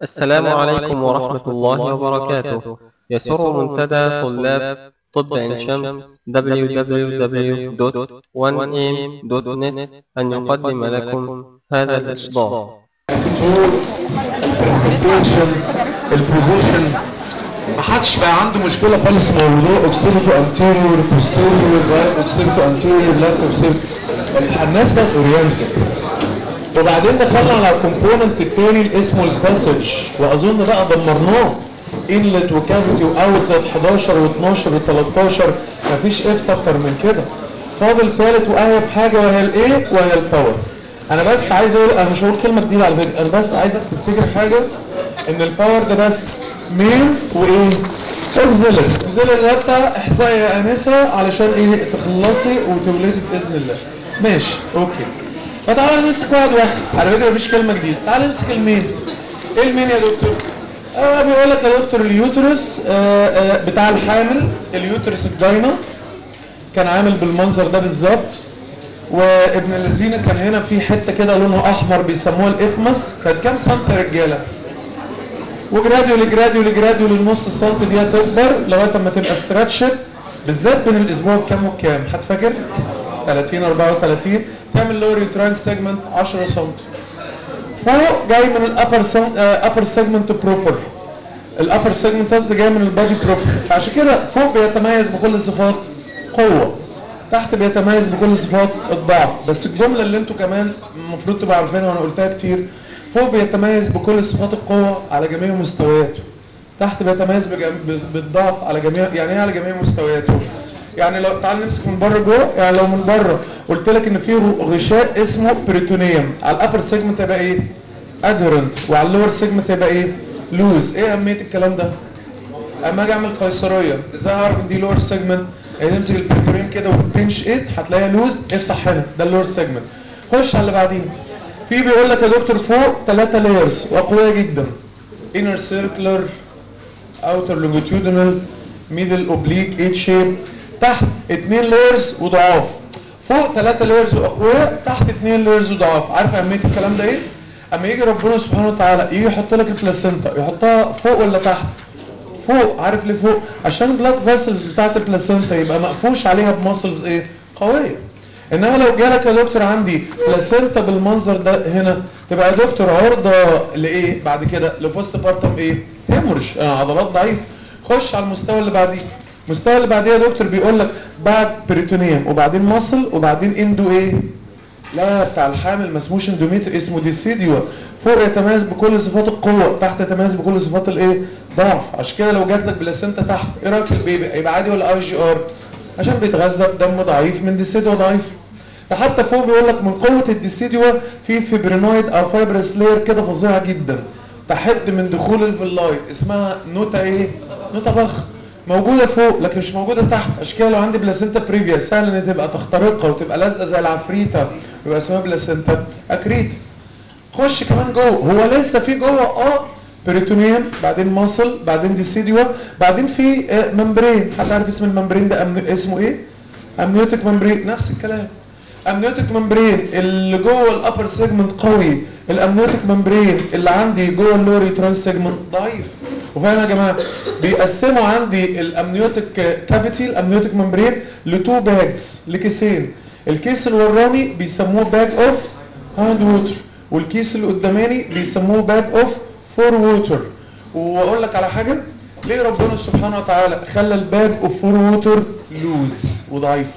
السلام عليكم ورحمة الله وبركاته يسر منتدى طلاب طب عين شمس www.1am.net أن يقدم لكم هذا الإصدار البرزنتيشن البوزيشن ما حدش بقى عنده مشكله خالص مع موضوع اوكسيلتو انتيريور بوستيريور رايت اوكسيلتو انتيريور لافت اوكسيلتو الناس بقت اورينتد وبعدين دخلنا على الكومبوننت التاني اللي اسمه الباسج واظن بقى دمرناه انلت وكافيتي واوتلت 11 و12 و13 مفيش افت اكتر من كده فاضل ثالث واهيب حاجه وهي الايه وهي الباور انا بس عايز اقول انا مش هقول كلمه جديده على فكره انا بس عايزك تفتكر حاجه ان الباور ده بس مين وايه اوكسيلر اوكسيلر ده بتاع احصائي يا انسه علشان ايه تخلصي وتولدي باذن الله ماشي اوكي فتعالى نمسك واحد واحد على فكره مفيش كلمه جديده تعالى نمسك المين ايه المين يا دكتور آه بيقول لك يا دكتور اليوترس آه آه بتاع الحامل اليوترس الجاينا كان عامل بالمنظر ده بالظبط وابن الذين كان هنا في حته كده لونها احمر بيسموها الافمس كانت كام سنتي يا رجاله وجراديولي جراديولي جراديولي النص السنتي دي هتكبر لغايه اما تبقى ستراتشد بالذات بين الاسبوع كام وكام حد فاكر 30 34 تعمل لور يوتراين سيجمنت 10 سم فوق جاي من الابر ابر سيجمنت بروبر الابر سيجمنت قصدي جاي من البادي بروبر فعشان كده فوق بيتميز بكل صفات قوه تحت بيتميز بكل صفات الضعف بس الجمله اللي انتوا كمان المفروض تبقوا عارفينها وانا قلتها كتير فوق بيتميز بكل صفات القوه على جميع مستوياته تحت بيتميز بجم... بالضعف على جميع يعني ايه على جميع مستوياته يعني لو تعال نمسك من بره جوه يعني لو من بره قلت لك ان في غشاء اسمه بريتونيوم على الابر سيجمنت هيبقى ايه ادهرنت وعلى اللور سيجمنت هيبقى ايه لوز ايه اهميه الكلام ده اما اجي اعمل قيصريه ازاي اعرف ان دي لور سيجمنت يعني تمسك البريتونيوم كده وتبنش ات هتلاقيها لوز افتح هنا ده اللور سيجمنت خش على اللي بعديه في بيقول لك يا دكتور فوق ثلاثه لايرز واقوياء جدا انر سيركلر اوتر لونجيتيودنال ميدل اوبليك ايت شيب تحت اثنين لايرز وضعاف فوق ثلاثة لايرز واقوياء تحت اثنين لايرز وضعاف عارف اهميه الكلام ده ايه اما يجي ربنا سبحانه وتعالى يجي يحط لك البلاسينتا يحطها فوق ولا تحت فوق عارف ليه فوق عشان البلاد فيسلز بتاعت البلاسينتا يبقى مقفوش عليها بماسلز ايه قويه انما لو جالك يا دكتور عندي بلاسينتا بالمنظر ده هنا تبقى يا دكتور عرضه لايه بعد كده لبوست بارتم ايه هيمورج آه عضلات ضعيفه خش على المستوى اللي بعديه المستوى اللي بعديه يا دكتور بيقول لك بعد بريتونيوم وبعدين مصل وبعدين اندو ايه لا بتاع الحامل ما اسموش اندوميتر اسمه ديسيديو فوق يتميز بكل صفات القوه تحت يتميز بكل صفات الايه ضعف عشان كده لو جات لك بلاسينتا تحت ايه رايك البيبي هيبقى عادي ولا اي جي ار عشان بيتغذى بدم ضعيف من ديسيديو ضعيف ده حتى فوق بيقول لك من قوه الديسيديو في فيبرينويد او فايبرس لاير كده فظيعه جدا تحد من دخول الفيلاي اسمها نوتا ايه نوتا بخ موجودة فوق لكن مش موجودة تحت عشان كده لو عندي بلاسينتا بريفيا سهل ان تبقى تخترقها وتبقى لازقة زي العفريتة يبقى اسمها بلاسينتا اكريتا خش كمان جوه هو لسه في جوه اه بريتونيوم بعدين ماسل بعدين ديسيديو بعدين في آه ممبرين حد عارف اسم الممبرين ده أمن... اسمه ايه امنيوتيك ممبرين نفس الكلام امنيوتيك ممبرين اللي جوه الابر سيجمنت قوي الامنيوتيك ممبرين اللي عندي جوه اللوري ترانس سيجمنت ضعيف وفاهم يا جماعه بيقسموا عندي الامنيوتيك كافيتي الامنيوتيك ممبرين لتو باجز لكيسين الكيس الوراني بيسموه باج اوف هاند ووتر والكيس اللي قداماني بيسموه باج اوف فور ووتر واقول لك على حاجه ليه ربنا سبحانه وتعالى خلى الباج اوف فور ووتر لوز وضعيفه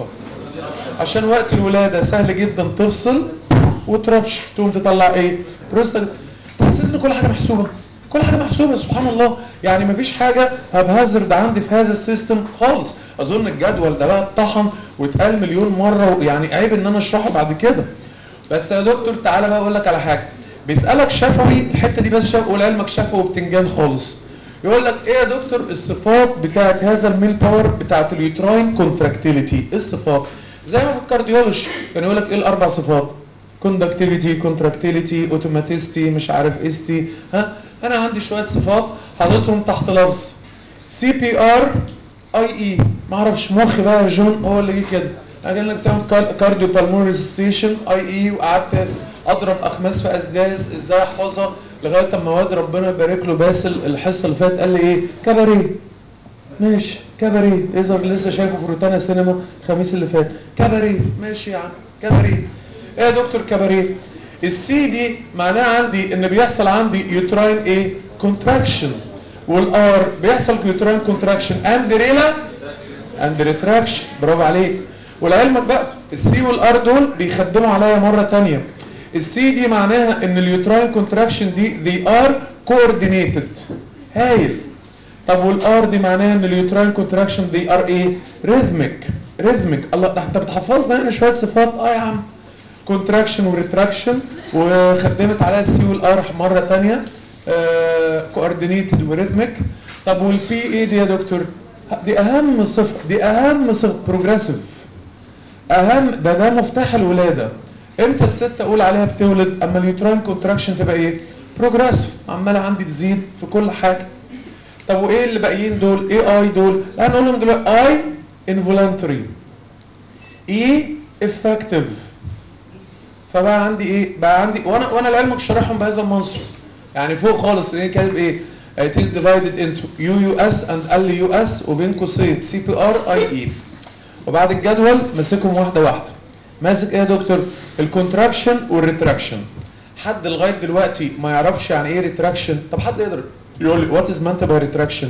عشان وقت الولاده سهل جدا تفصل وتربش تقوم تطلع ايه بروستات تحس ان كل حاجه محسوبه كل حاجه محسوبه سبحان الله يعني مفيش حاجه هبهزرد عندي في هذا السيستم خالص اظن الجدول ده بقى اتطحن واتقال مليون مره يعني عيب ان انا اشرحه بعد كده بس يا دكتور تعالى بقى اقول لك على حاجه بيسالك شفوي الحته دي بس شفوي ولعلمك شفوي وبتنجان خالص يقول لك ايه يا دكتور الصفات بتاعت هذا الميل باور بتاعت اليوتراين كونتراكتيليتي ايه الصفات زي ما في الكارديولوجي كان يقول لك ايه الاربع صفات كوندكتيفيتي كونتراكتيليتي اوتوماتيستي مش عارف استي ها انا عندي شويه صفات حاططهم تحت لفظ سي بي ار اي اي ما اعرفش مخي بقى يا جون هو اللي جه كده قال لك تعمل كارديو بالمونري ستيشن اي اي وقعدت اضرب اخماس في اسداس ازاي احفظها لغايه اما واد ربنا يبارك له باسل الحصه اللي فاتت قال لي ايه كباريه ماشي كباريه يظهر لسه شايفه في روتانا سينما الخميس اللي فات كباريه ماشي يا عم كباريه ايه يا دكتور كباريه السي دي معناها عندي ان بيحصل عندي يوتراين ايه كونتراكشن والار بيحصل يوتراين كونتراكشن اند ريلا اند ريتراكشن برافو عليك ولعلمك بقى السي والار دول بيخدموا عليا مره تانية السي دي معناها ان اليوتراين كونتراكشن دي they are coordinated هايل طب والار دي معناها ان اليوتراين كونتراكشن دي ار ايه ريثميك ريثميك الله ده انت بتحفظنا هنا شويه صفات اه يا عم كونتراكشن وريتراكشن وخدمت عليها السي والار مره ثانيه كوردينيتد وريثميك طب والبي ايه دي يا دكتور دي اهم صفه دي اهم صفه بروجريسيف اهم ده ده مفتاح الولاده امتى الست اقول عليها بتولد اما اليوتراين كونتراكشن تبقى ايه بروجريسيف عماله عندي تزيد في كل حاجه طب وايه اللي باقيين دول ايه اي دول لا نقول لهم دلوقتي اي انفولانتري اي افكتيف فبقى عندي ايه بقى عندي وانا وانا لعلمك شارحهم بهذا المنظر يعني فوق خالص ايه كاتب ايه it is divided into UUS and LUS وبين قوسين CPR IE وبعد الجدول ماسكهم واحده واحده ماسك ايه يا دكتور الكونتراكشن والريتراكشن حد لغايه دلوقتي ما يعرفش يعني ايه ريتراكشن طب حد يقدر يقول لي وات از meant by retraction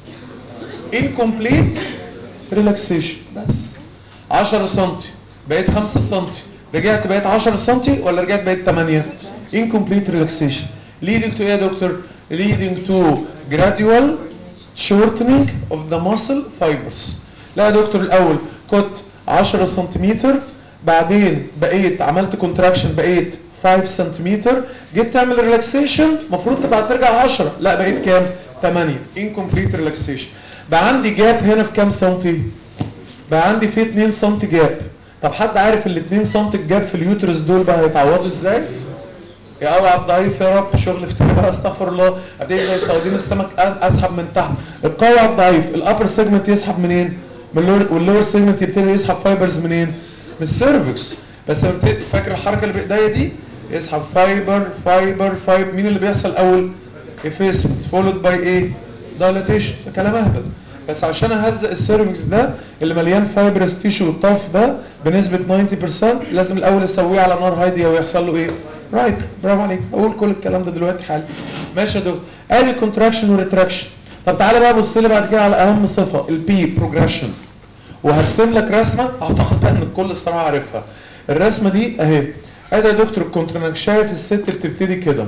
incomplete relaxation بس 10 سم بقيت 5 سم رجعت بقيت 10 سم ولا رجعت بقيت 8 incomplete relaxation leading to ايه يا دكتور leading to gradual shortening of the muscle fibers لا يا دكتور الاول كنت 10 سنتيمتر بعدين بقيت عملت كونتراكشن بقيت 5 سنتيمتر جيت تعمل ريلاكسيشن المفروض تبقى ترجع 10 لا بقيت كام 8 incomplete relaxation بقى عندي جاب هنا في كام سنتي بقى عندي في 2 سم جاب طب حد عارف ال 2 سم الجاب في اليوترس دول بقى هيتعوضوا ازاي يا اوعى ضعيف يا رب شغل افتراء بقى استغفر الله ابتدي زي صيادين السمك اسحب من تحت القوي ضعيف الابر سيجمنت يسحب منين من اللور واللور سيجمنت يبتدي يسحب فايبرز منين من السيرفكس بس فاكر الحركه اللي بايديا دي يسحب فايبر فايبر فايبر مين اللي بيحصل اول افيسمنت فولود باي ايه دايلاتيشن ده كلام اهبل بس عشان اهزق السيرفكس ده اللي مليان فايبرس تيشو والطف ده بنسبه 90% لازم الاول اسويه على نار هاديه ويحصل له ايه رايت برافو عليك اقول كل الكلام ده دلوقتي حالا ماشي يا دكتور ادي كونتراكشن وريتراكشن طب تعالى بقى بص لي بعد كده على اهم صفه البي بروجريشن وهرسم لك رسمه اعتقد بقى ان الكل الصراحه عارفها الرسمه دي اهي ادي يا دكتور الكونتراكشايه في الست بتبتدي كده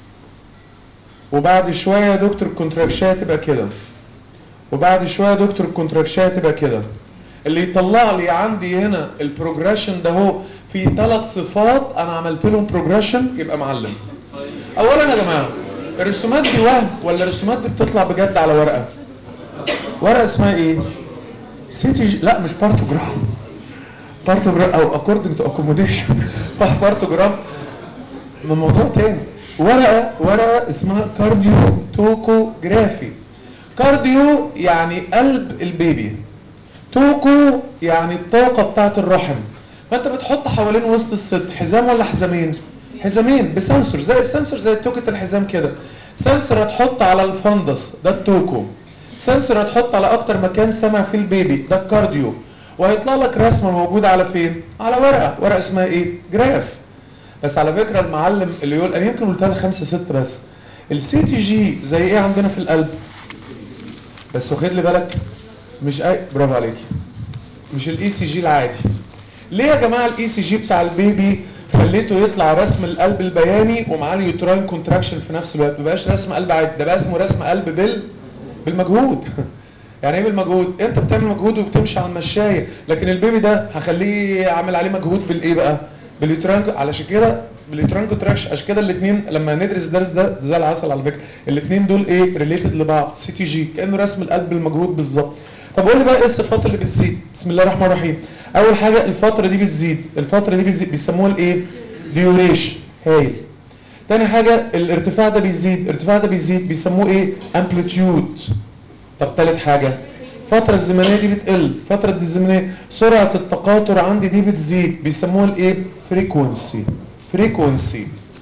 وبعد شويه يا دكتور الكونتراكشايه تبقى كده وبعد شويه يا دكتور الكونتراكشايه تبقى كده اللي يطلع لي عندي هنا البروجريشن ده هو في ثلاث صفات انا عملت لهم بروجريشن يبقى معلم اولا يا جماعه الرسومات دي وهم ولا الرسومات دي بتطلع بجد على ورقه ورقه اسمها ايه سيتي لا مش بارتوجرام بارتوجرام او اكوردنج تو اكوموديشن بارتوجرام من موضوع تاني ورقه ورقه اسمها كارديو توكوجرافي كارديو يعني قلب البيبي توكو يعني الطاقه بتاعت الرحم فانت بتحط حوالين وسط الست حزام ولا حزامين حزامين بسنسور زي السنسور زي توكة الحزام كده سنسور هتحط على الفندس ده التوكو سنسور هتحط على اكتر مكان سمع فيه البيبي ده الكارديو وهيطلع لك رسمه موجوده على فين على ورقه ورقه اسمها ايه جراف بس على فكره المعلم اللي يقول انا يمكن قلتها لخمسه ست بس السي تي جي زي ايه عندنا في القلب بس واخد لي بالك مش اي برافو عليك مش الاي سي جي العادي ليه يا جماعه الاي سي جي بتاع البيبي خليته يطلع رسم القلب البياني ومعاه اليوتراين كونتراكشن في نفس الوقت ما بقاش رسم قلب عادي ده بقى اسمه رسم قلب بال بالمجهود يعني ايه بالمجهود انت بتعمل مجهود وبتمشي على المشايه لكن البيبي ده هخليه عامل عليه مجهود بالايه بقى باليوتراين علشان كده باليوتراين كونتراكشن عشان كده الاثنين لما ندرس الدرس ده ده زي العسل على فكره الاثنين دول ايه ريليتد لبعض سي تي جي كانه رسم القلب بالمجهود بالظبط طب قول لي بقى ايه الصفات اللي بتزيد بسم الله الرحمن الرحيم اول حاجه الفتره دي بتزيد الفتره دي بتزيد بيسموها الايه ديوريشن هايل تاني حاجه الارتفاع ده بيزيد الارتفاع ده بيزيد بيسموه ايه امبليتيود طب تالت حاجه الفترة الزمنية دي بتقل الفترة الزمنية سرعة التقاطر عندي دي بتزيد بيسموها الايه فريكونسي فريكونسي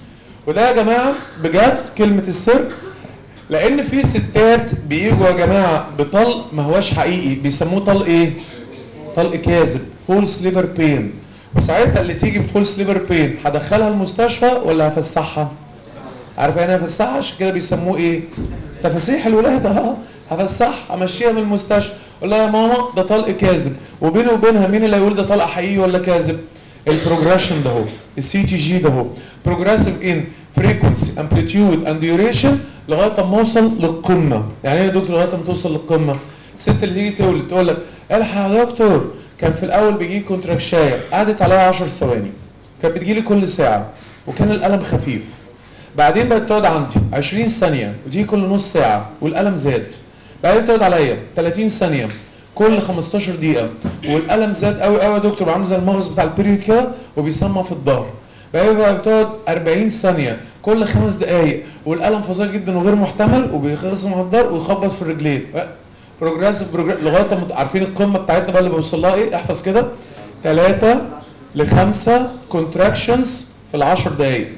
وده يا جماعه بجد كلمه السر لان في ستات بيجوا يا جماعه بطلق ما هواش حقيقي بيسموه طلق ايه طلق كاذب فولس ليفر بين وساعتها اللي تيجي بفولس ليفر بين هدخلها المستشفى ولا هفسحها عارف يعني ايه هفسحها عشان كده بيسموه ايه تفسيح الولاده اه هفسحها امشيها من المستشفى اقول لها يا ماما ده طلق كاذب وبيني وبينها مين اللي هيقول ده طلق حقيقي ولا كاذب البروجريشن ده هو السي تي جي ده هو بروجريسيف ان فريكونسي امبليتيود اند ديوريشن لغايه ما اوصل للقمه يعني ايه يا دكتور لغايه ما توصل للقمه الست اللي تيجي تولد تقول لك الحق يا دكتور كان في الاول بيجي كونتراكشايه قعدت عليها 10 ثواني كانت بتجيلي كل ساعه وكان الالم خفيف بعدين بقت تقعد عندي 20 ثانيه وتيجي كل نص ساعه والالم زاد بعدين تقعد عليا 30 ثانيه كل 15 دقيقه والالم زاد قوي قوي يا دكتور عامل زي المغص بتاع البريود كده وبيسمع في الظهر بعدين بقى بتقعد 40 ثانيه كل خمس دقائق والالم فظيع جدا وغير محتمل وبيخلص من الظهر ويخبط في الرجلين بروجريسيف بروجريسيف لغايه ما عارفين القمه بتاعتنا بقى اللي بوصل لها ايه احفظ كده 3 ل 5 كونتراكشنز في ال 10 دقائق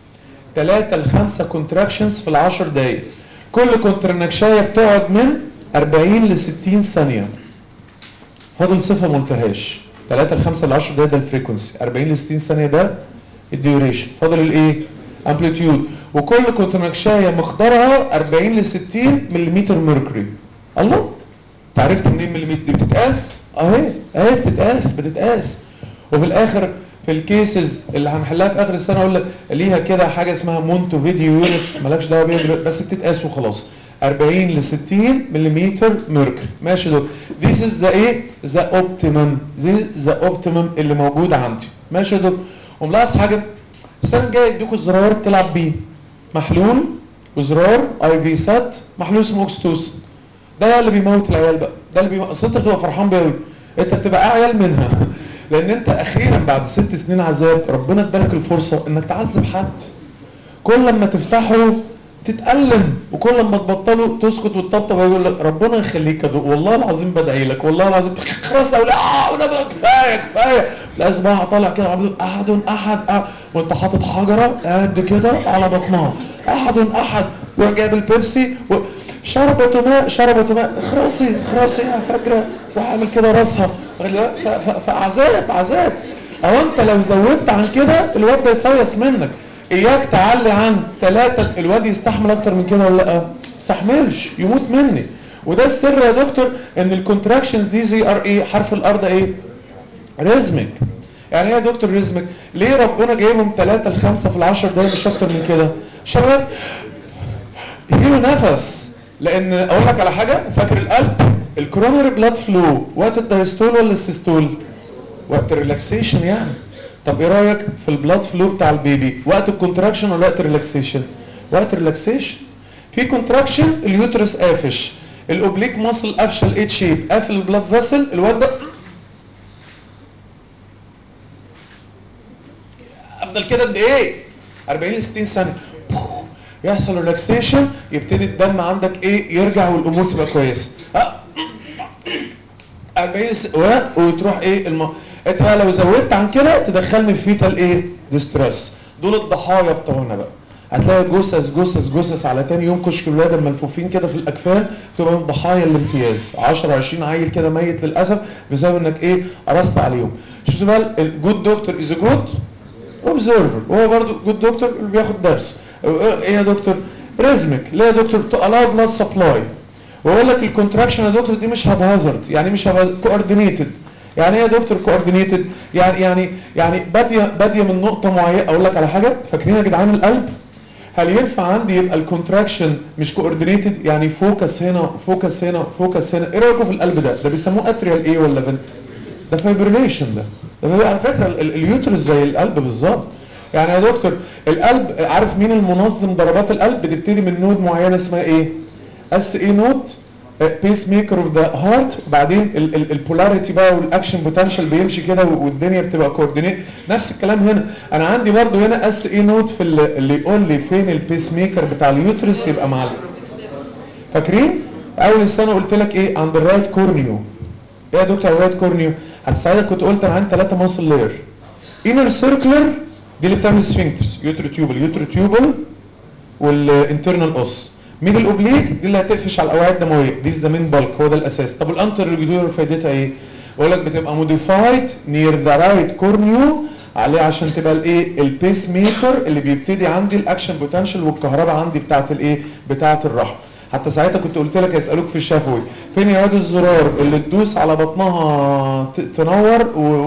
3 ل 5 كونتراكشنز في ال 10 دقائق كل كونترنكشايه بتقعد من 40 ل 60 ثانيه فاضل صفه ما قلتهاش 3 ل 5 ل 10 دقائق ده الفريكونسي 40 ل 60 ثانيه ده الديوريشن فاضل الايه امبليتيود وكل كونترنكشايه مقدارها 40 ل 60 ملم ميركوري الله انت عرفت منين ملم دي بتتقاس اهي اهي بتتقاس بتتقاس وفي الاخر في الكيسز اللي هنحلها في اخر السنه اقول لك ليها كده حاجه اسمها مونتو فيديو يونتس مالكش دعوه بيها دلوقتي بس بتتقاس وخلاص 40 ل 60 ملم ميركوري ماشي دول ذيس از ذا ايه ذا اوبتيمم ذا اوبتيمم اللي موجود عندي ماشي دول وملاحظ حاجه السنه الجايه يديكوا الزرار تلعب بيه محلول وزرار اي في سات محلول اسمه اوكستوسن ده اللي بيموت العيال بقى ده اللي بيموت اصل انت بتبقى فرحان بيه قوي انت بتبقى عيال منها لان انت اخيرا بعد ست سنين عذاب ربنا ادالك الفرصه انك تعذب حد كل لما تفتحه تتألم وكل لما تبطله تسكت وتطبطب ويقول لك ربنا يخليك يا دكتور والله العظيم بدعي لك والله العظيم خلاص اقول اه وده بقى كفايه كفايه لازم بقى طالع كده عامل احد احد أحد. وانت حاطط حجره قد كده على بطنها احد احد وجايب البيبسي و... شربت ماء شربت ماء خراسي خراسي يا فجرة وعامل كده راسها فعذاب عذاب او انت لو زودت عن كده الواد ده يفيص منك اياك تعلي عن ثلاثة الواد يستحمل اكتر من كده ولا لا يستحملش يموت مني وده السر يا دكتور ان الكونتراكشن دي زي ار ايه حرف الار ده ايه ريزمك يعني ايه يا دكتور ريزمك ليه ربنا جايبهم ثلاثة لخمسة في العشر دقايق مش اكتر من كده شباب يجيله نفس لان اقول لك على حاجه فاكر القلب الكرونري بلاد فلو وقت الدايستول ولا السيستول وقت الريلاكسيشن يعني طب ايه رايك في البلاد فلو بتاع البيبي وقت الكونتراكشن ولا وقت الريلاكسيشن وقت الريلاكسيشن في كونتراكشن اليوترس قافش الاوبليك ماسل قافشه الايت شيب قافل البلاد فيسل الواد ده افضل كده قد ايه 40 ل 60 ثانيه يحصل ريلاكسيشن يبتدي الدم عندك ايه يرجع والامور تبقى كويسه 40 س... وتروح ايه الم... انت بقى لو زودت عن كده تدخلني في فيتال ايه ديستريس دول الضحايا بتوعنا بقى هتلاقي جثث جثث جثث على تاني يوم كشك الولاده ملفوفين كده في الاكفان تبقى من ضحايا الامتياز 10 20 عيل كده ميت للاسف بسبب انك ايه قرصت عليهم شوف بقى الجود دكتور از جود اوبزرفر وهو برضو جود دكتور اللي بياخد درس ايه يا دكتور ريزمك ليه يا دكتور تو الاو بلاد سبلاي واقول لك الكونتراكشن يا دكتور دي مش هابهازارد يعني مش كوردينيتد يعني ايه يا دكتور كوردينيتد يعني يعني يعني باديه باديه من نقطه معينه اقول لك على حاجه فاكرين يا جدعان القلب هل ينفع عندي يبقى الكونتراكشن مش كوردينيتد يعني فوكس هنا فوكس هنا فوكس هنا ايه رايكم في القلب ده ده بيسموه اتريال ايه ولا فنت ده فايبريليشن ده ده على فكره اليوترس زي القلب بالظبط يعني يا دكتور القلب عارف مين المنظم ضربات القلب بتبتدي من نود معينه اسمها ايه اس اي نود بيس ميكر اوف ذا هارت بعدين البولاريتي بقى والاكشن بوتنشال بيمشي كده والدنيا بتبقى كوردينيت نفس الكلام هنا انا عندي برضو هنا اس اي نود في اللي يقول لي فين البيس ميكر بتاع اليوترس يبقى مع فاكرين اول السنه قلت لك ايه عند الرايت كورنيو ايه يا دكتور الرايت كورنيو هتساعدك كنت قلت انا عندي ثلاثه ماسل لاير انر سيركلر دي اللي بتعمل سفنكترز يوتروتيوبل يوتروتيوبل والانترنال اوس ميدل اوبليك دي اللي هتقفش على الاوعيه الدمويه دي ذا مين بالك هو ده الاساس طب الانتر ريجولار فايدتها ايه بقول لك بتبقى موديفايد نير ذا رايت كورنيو عليه عشان تبقى الايه البيس ميكر اللي بيبتدي عندي الاكشن بوتنشال والكهرباء عندي بتاعه الايه بتاعه الرحم حتى ساعتها كنت قلت لك يسالوك في الشفوي فين يا واد الزرار اللي تدوس على بطنها ت- تنور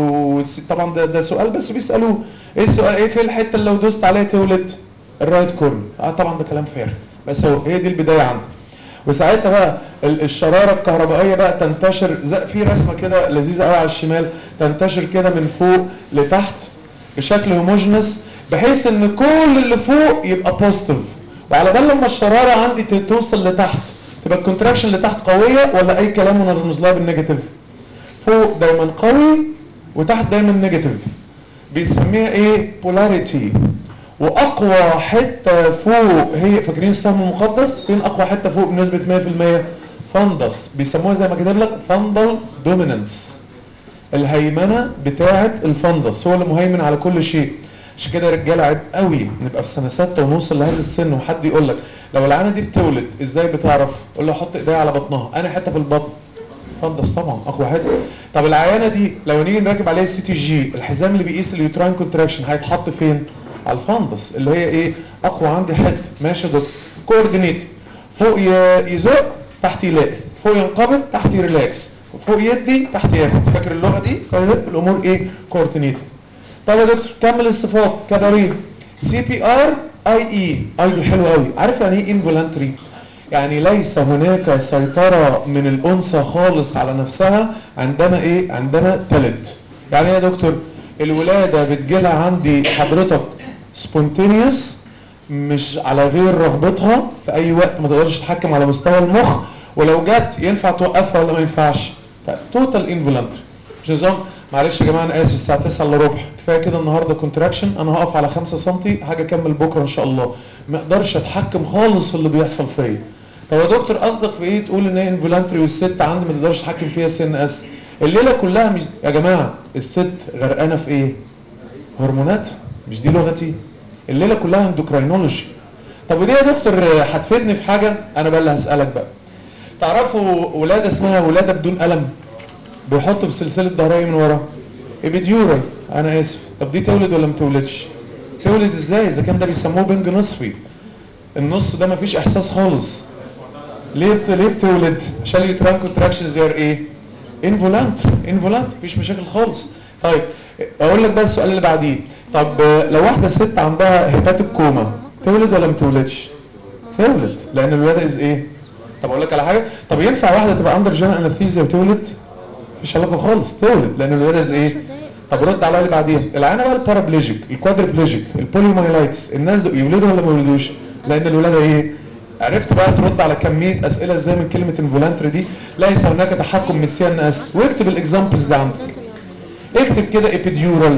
وطبعا و... ده, ده سؤال بس بيسالوه ايه السؤال ايه في الحته اللي لو دوست عليها تولد الرايت كورن اه طبعا ده كلام فارغ بس هو هي دي البدايه عندي وساعتها بقى ال- الشراره الكهربائيه بقى تنتشر زي في رسمه كده لذيذه قوي على الشمال تنتشر كده من فوق لتحت بشكل هوموجينس بحيث ان كل اللي فوق يبقى بوزيتيف وعلى بال لما الشراره عندي ت- توصل لتحت تبقى الكونتراكشن لتحت قويه ولا اي كلام ونرمز لها بالنيجاتيف فوق دايما قوي وتحت دايما نيجاتيف بيسميها ايه بولاريتي واقوى حته فوق هي فاكرين السهم المقدس فين اقوى حته فوق بنسبه 100% فندس بيسموها زي ما كتب لك فندل دومينانس الهيمنه بتاعه الفندس هو اللي مهيمن على كل شيء عشان كده يا رجاله عيب قوي نبقى في سنه سته ونوصل لهذا السن وحد يقول لك لو العانه دي بتولد ازاي بتعرف؟ قول له حط ايديها على بطنها انا حته في البطن فندس طبعا اقوى حته طب العيانه دي لو نيجي نركب عليها السي تي جي الحزام اللي بيقيس اليوتراين كونتراكشن هيتحط فين؟ على الفندس اللي هي ايه؟ اقوى عندي حته ماشي يا دكتور كوردينيتد فوق ي- يزق تحت يلاقي فوق ينقبض تحت يريلاكس فوق يدي تحت ياخد فاكر اللغه دي؟ الامور ايه؟ كوردينيتد طب يا دكتور كمل الصفات كبارين سي بي ار اي اي اي دي حلوه قوي عارف يعني ايه انفولانتري يعني ليس هناك سيطره من الانثى خالص على نفسها عندما ايه عندما تلد يعني ايه يا دكتور الولاده بتجيلها عندي حضرتك سبونتينيوس مش على غير رغبتها في اي وقت ما تقدرش تتحكم على مستوى المخ ولو جت ينفع توقفها ولا ما ينفعش توتال انفولانتري مش نظام معلش يا جماعه انا اسف الساعه 9 الا ربع كفايه كده النهارده كونتراكشن انا هقف على 5 سم حاجه اكمل بكره ان شاء الله ما اقدرش اتحكم خالص في اللي بيحصل فيا طب يا دكتور قصدك في ايه تقول ان هي انفولانتري والست عندي ما تقدرش تتحكم فيها سن اس الليله كلها مش يا جماعه الست غرقانه في ايه هرمونات مش دي لغتي الليله كلها اندوكراينولوجي طب ودي يا دكتور هتفيدني في حاجه انا بقى اللي هسالك بقى تعرفوا ولاده اسمها ولاده بدون الم بيحطوا في سلسله ظهريه من ورا ابيديورال انا اسف طب دي تولد ولا ما تولدش تولد ازاي اذا كان ده بيسموه بنج نصفي النص ده مفيش احساس خالص ليه بت- ليه بتولد عشان اليوتران كونتراكشن زي ايه انفولانت انفولانت مفيش مشاكل خالص طيب اقول لك بقى السؤال اللي بعديه طب آه، لو واحده ست عندها هيباتيك كوما تولد ولا ما تولدش تولد لان الولاده از ايه طب اقول لك على حاجه طب ينفع واحده تبقى اندر جنرال انستيزيا وتولد مفيش علاقه خالص تولد لان الولاده از ايه طب رد على اللي بعديها العيانه بقى البارابليجيك الكوادربليجيك البوليومايلايتس الناس دول يولدوا ولا ما يولدوش لان الولاده ايه عرفت بقى ترد على كميه اسئله ازاي من كلمه انفولانتري دي ليس هناك تحكم من السي ان اس واكتب الاكزامبلز ده عندك اكتب كده ابيديورال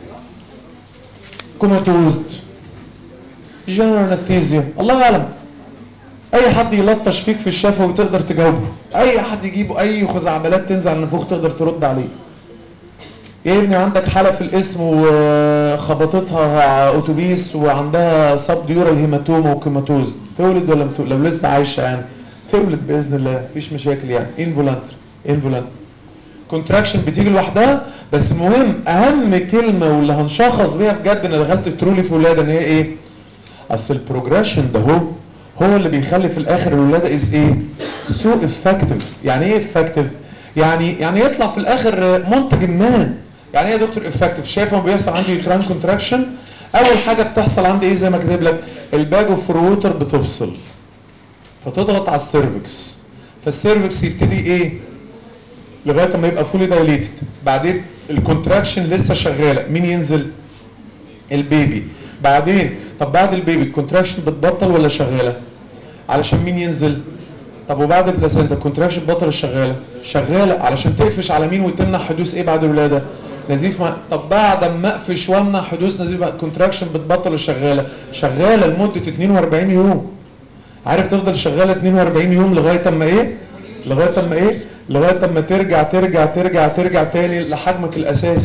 كوماتوزد جنرال انستيزيا الله اعلم اي حد يلطش فيك في الشفه وتقدر تجاوبه اي حد يجيبه اي خزعبلات تنزل على النفوخ تقدر ترد عليه يا ابني عندك حاله في الاسم وخبطتها اتوبيس وعندها سب ديورال هيماتوما وكيماتوز تولد ولا متولد لو لسه عايشه يعني تولد باذن الله مفيش مشاكل يعني انفولانتري انفولانتري كونتراكشن بتيجي لوحدها بس المهم اهم كلمه واللي هنشخص بيها بجد انا دخلت ترولي في ولاده ان هي ايه اصل البروجريشن ده هو هو اللي بيخلي في الاخر الولاده از ايه سو افكتيف يعني ايه افكتيف يعني يعني يطلع في الاخر منتج ما يعني ايه يا دكتور افكتيف شايف لما بيحصل عندي يوتران كونتراكشن اول حاجه بتحصل عندي ايه زي ما كاتب لك الباج اوف ووتر بتفصل فتضغط على السيرفكس فالسيرفكس يبتدي ايه لغايه ما يبقى فولي دايليتد بعدين الكونتراكشن لسه شغاله مين ينزل البيبي بعدين طب بعد البيبي الكونتراكشن بتبطل ولا شغاله علشان مين ينزل طب وبعد البلاسينتا الكونتراكشن بطل شغاله شغاله علشان تقفش على مين وتمنع حدوث ايه بعد الولاده نزيف مع... طب بعد ما اقفش وامنع حدوث نزيف الكونتراكشن بتبطل وشغاله شغاله لمده 42 يوم عارف تفضل شغاله 42 يوم لغايه اما ايه لغايه اما ايه لغايه اما ترجع ترجع ترجع ترجع تاني لحجمك الاساسي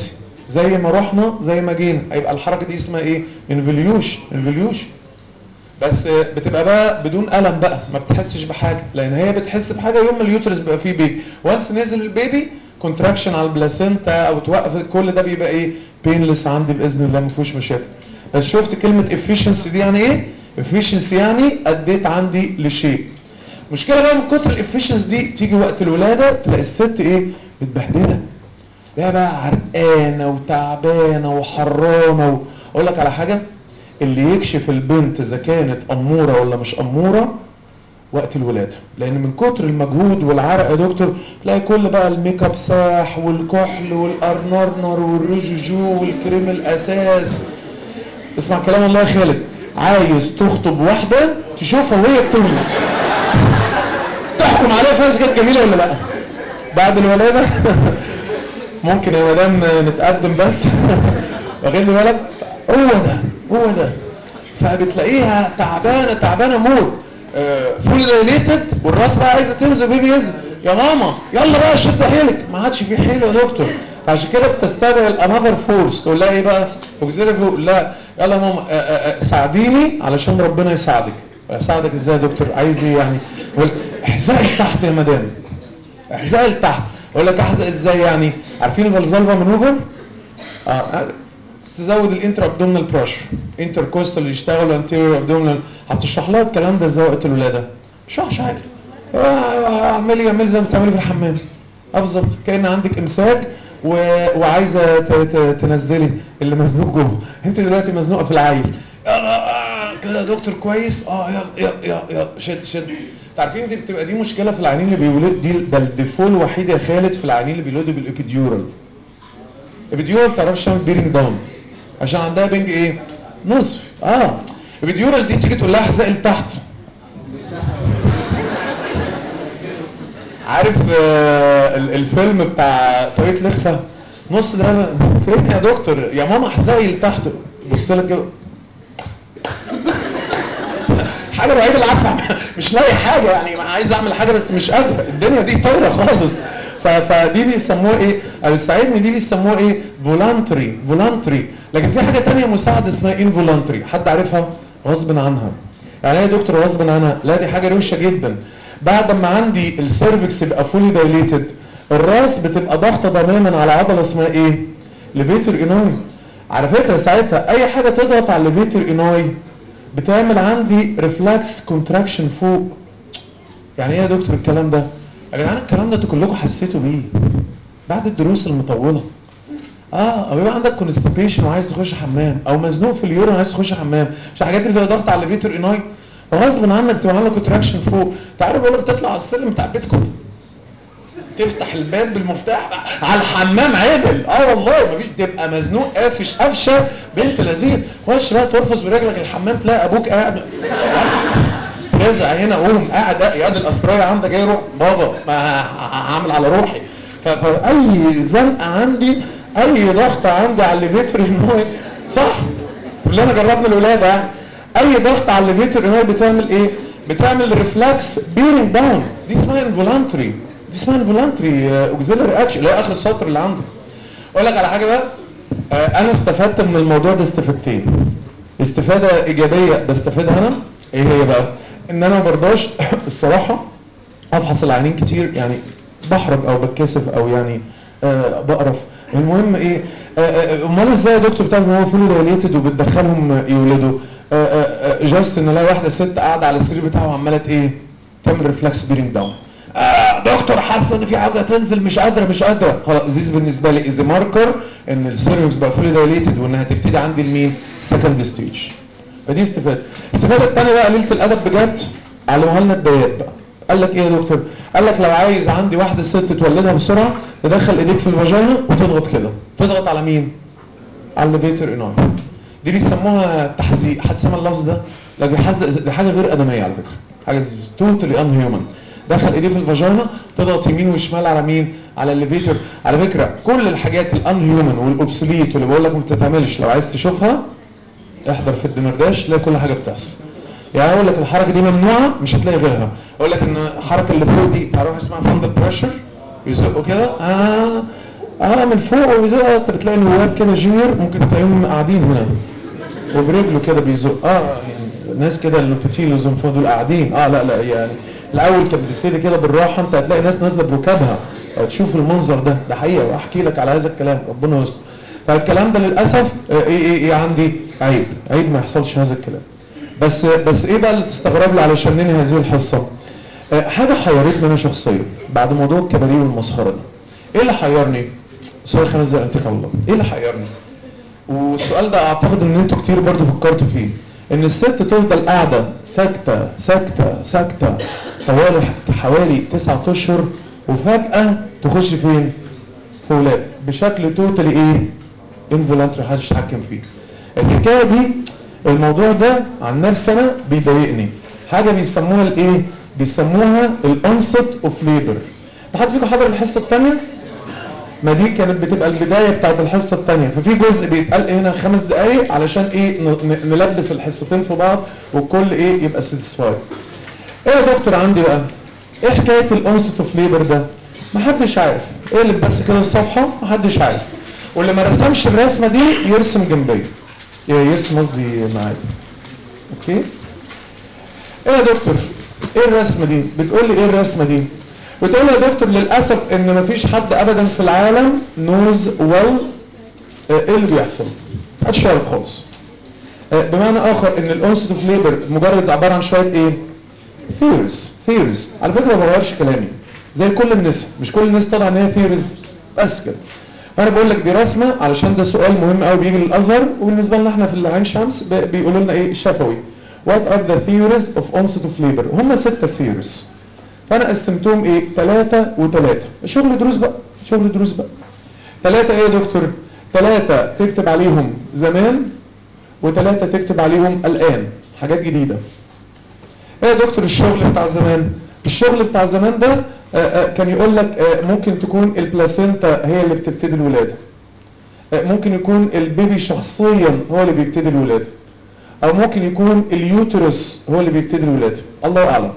زي ما رحنا زي ما جينا هيبقى الحركه دي اسمها ايه انفليوشن انفليوشن بس بتبقى بقى بدون الم بقى ما بتحسش بحاجه لان هي بتحس بحاجه يوم ما اليوترس بيبقى فيه بيبي وانس نزل البيبي كونتراكشن على البلاسينتا او توقف كل ده بيبقى ايه بينلس عندي باذن الله ما فيهوش مشاكل بس شفت كلمه efficiency دي يعني ايه efficiency يعني اديت عندي لشيء مشكله بقى من كتر الافشنس دي تيجي وقت الولاده تلاقي الست ايه متبهدله لا بقى عرقانه وتعبانه وحرانه و... اقول لك على حاجه اللي يكشف البنت اذا كانت اموره ولا مش اموره وقت الولاده لان من كتر المجهود والعرق يا دكتور تلاقي كل بقى الميك اب ساح والكحل والارنرنر والرجوجو والكريم الاساس اسمع كلام الله يا خالد عايز تخطب واحده تشوفها وهي بتولد تحكم عليها فاز كانت جميله ولا لا بعد الولاده ممكن يا مدام نتقدم بس واخدني بالك هو ده هو ده فبتلاقيها تعبانه تعبانه موت فول دايليتد والراس بقى عايزه تنزل بيبي ينزل يا ماما يلا بقى شد حيلك ما عادش في حيل يا دكتور عشان كده بتستدعي الانذر فورس تقول لها ايه بقى اوكسيلري لا يلا يا ماما آآ آآ ساعديني علشان ربنا يساعدك اساعدك ازاي يا دكتور عايز ايه يعني احزقي لتحت يا مدام احزقي لتحت اقول لك احزق ازاي يعني عارفين الفالزالفا مانوفر اه تزود الانتر ابدومينال بريشر انتر كوستال اللي يشتغلوا انتيريور ابدومينال هتشرح لها الكلام ده ازاي وقت الولاده مش شرحش حاجه اعملي اعملي زي ما بتعملي في الحمام اه بالظبط كان عندك امساك و... وعايزه ت... ت... تنزلي اللي مزنوق جوه انت دلوقتي مزنوقه في العيل يلا كده يا دكتور كويس اه يلا يلا يلا, يلا شد شد عارفين دي بتبقى دي مشكله في العيانين اللي بيولدوا دي ده الديفول الوحيد يا خالد في العيانين اللي بيولدوا بالابيديورال الابيديورال ما بتعرفش تعمل بيرنج داون عشان عندها بنج ايه نصف اه الابيديورال دي تيجي تقول لها احزقي لتحت عارف آه الفيلم بتاع طريقه لخفه نص ده فين يا دكتور يا ماما احزقي لتحت بص لك كده حاجه الوحيده اللي عارفه مش لاقي حاجه يعني عايز اعمل حاجه بس مش قادره الدنيا دي طايره خالص فدي بيسموها ايه اللي ساعدني دي بيسموها ايه فولانتري فولانتري لكن في حاجه ثانيه مساعده اسمها انفولانتري حد عارفها غصب عنها يعني ايه يا دكتور غصب عنها لا دي حاجه روشه جدا بعد ما عندي السيرفكس يبقى فولي دايليتد الراس بتبقى ضاغطه تماما على عضله اسمها ايه ليفيتر انوي على فكره ساعتها اي حاجه تضغط على الليفيتر انوي بتعمل عندي ريفلاكس كونتراكشن فوق يعني ايه يا دكتور الكلام ده يا جدعان الكلام ده انتوا كلكم حسيتوا بيه بعد الدروس المطوله اه او يبقى عندك كونستيبيشن وعايز تخش حمام او مزنوق في اليورين وعايز تخش حمام مش الحاجات اللي فيها ضغط على الليفيتر اناي غصب عنك تبقى عامله كونتراكشن فوق تعالوا بقول لك تطلع على السلم بتاع بيتكم تفتح الباب بالمفتاح على الحمام عدل اه والله مفيش تبقى مزنوق قافش قفشه بنت لذيذ خش لا ترفس برجلك الحمام تلاقي ابوك قاعد رزع هنا قوم قاعد ياد الاسرار عندك جاي روح بابا ما هعمل على روحي فاي زنقه عندي اي ضغط عندي على الليفيتر ان هو صح كلنا جربنا الولاده يعني اي ضغط على الليفيتر ان هو بتعمل ايه بتعمل ريفلكس بيرنج داون دي اسمها انفولانتري دي اسمها انفولانتري اوكسيلري اكشن اللي هي اخر السطر اللي عندك اقول لك على حاجه بقى آه انا استفدت من الموضوع ده استفادتين استفاده ايجابيه بستفيدها انا ايه هي بقى ان انا ما برضاش الصراحه افحص العينين كتير يعني بحرج او بتكسف او يعني آه بقرف المهم ايه امال ازاي يا دكتور بتعرف ان هو فولي دايليتد وبتدخلهم يولدوا جاست ان الاقي واحده ست قاعده على السرير بتاعه وعماله ايه تعمل ريفلكس بيرنج داون آه دكتور حاسه ان في حاجه تنزل مش قادره مش قادره خلاص زيز بالنسبه لي از ماركر ان السيرفكس بقى فولي دايليتد وانها تبتدي عندي لمين؟ سكند ستيج فدي استفاده الاستفاده الثانيه بقى قليله الادب بجد علموها لنا الديات بقى قال لك ايه يا دكتور؟ قال لك لو عايز عندي واحده ست تولدها بسرعه تدخل ايديك في الفاجينا وتضغط كده تضغط على مين؟ على الليفيتر اناي دي بيسموها تحزيق حد سمع اللفظ ده؟ لا بيحزق دي حاجه غير ادميه على فكره حاجه توتالي ان هيومن دخل ايديه في الفاجينا تضغط يمين وشمال على مين؟ على الليفيتر على فكره كل الحاجات الان هيومن والاوبسوليت واللي بقول لك ما بتتعملش لو عايز تشوفها احضر في الدمرداش تلاقي كل حاجه بتحصل يعني اقول لك الحركه دي ممنوعه مش هتلاقي غيرها اقول لك ان الحركه اللي فوق دي تعرف اسمها فاند بريشر يزقوا كده اه اه من فوق وبيزق تلاقي الولاد كده جونيور ممكن تلاقيهم قاعدين هنا وبرجله كده بيزق اه يعني ناس كده اللي بتشيل الزنفون دول قاعدين اه لا لا يعني الاول كانت بتبتدي كده بالراحه انت هتلاقي ناس نازله بركابها او تشوف المنظر ده ده حقيقه واحكي لك على هذا الكلام ربنا يستر فالكلام ده للاسف آه، ايه ايه ايه عندي عيب عيب ما يحصلش هذا الكلام بس بس ايه بقى اللي تستغرب لي علشان ننهي هذه الحصه آه، حاجه حيرتني انا شخصيا بعد موضوع الكباريه والمسخره دي ايه اللي حيرني سؤال خمس دقايق اتكل على الله ايه اللي حيرني والسؤال ده اعتقد ان انتوا كتير برضو فكرتوا فيه ان الست تفضل قاعده ساكته ساكته ساكته طوال حوالي تسعة اشهر وفجاه تخش فين في ولاد بشكل توتالي ايه انفولانتري محدش يتحكم فيه الحكايه دي الموضوع ده عن نفسي انا بيضايقني حاجه بيسموها الايه بيسموها الانست اوف ليبر حد فيكم حضر الحصه الثانيه ما دي كانت بتبقى البدايه بتاعت الحصه الثانيه ففي جزء بيتقال هنا خمس دقائق علشان ايه ن- ن- نلبس الحصتين في بعض والكل ايه يبقى ساتسفايد ايه يا دكتور عندي بقى ايه حكايه الانست اوف ليبر ده محدش عارف اقلب بس كده الصفحه محدش عارف واللي ما رسمش الرسمه دي يرسم جنبي يرسم قصدي معايا اوكي ايه يا دكتور ايه الرسمه دي بتقول لي ايه الرسمه دي بتقول لي يا دكتور للاسف ان مفيش حد ابدا في العالم نوز ويل ايه اللي بيحصل محدش يعرف خالص آه، بمعنى اخر ان الانست اوف ليبر مجرد عباره عن شويه ايه ثيوريز ثيوريز على فكره ما بغيرش كلامي زي كل الناس مش كل الناس طالعه ان هي ثيوريز بس كده انا بقول لك دي رسمه علشان ده سؤال مهم قوي بيجي للازهر وبالنسبه لنا احنا في العين شمس ب- بيقولوا لنا ايه شفوي وات ار ذا ثيوريز اوف onset اوف ليبر هم ستة ثيوريز فانا قسمتهم ايه ثلاثة وثلاثة شغل دروس بقى شغل دروس بقى ثلاثة ايه يا دكتور ثلاثة تكتب عليهم زمان وثلاثة تكتب عليهم الآن حاجات جديدة ايه يا دكتور الشغل بتاع زمان الشغل بتاع زمان ده آه، آه، كان يقول لك آه، ممكن تكون البلاسينتا هي اللي بتبتدي الولادة آه، ممكن يكون البيبي شخصيا هو اللي بيبتدي الولادة او ممكن يكون اليوترس هو اللي بيبتدي الولادة الله اعلم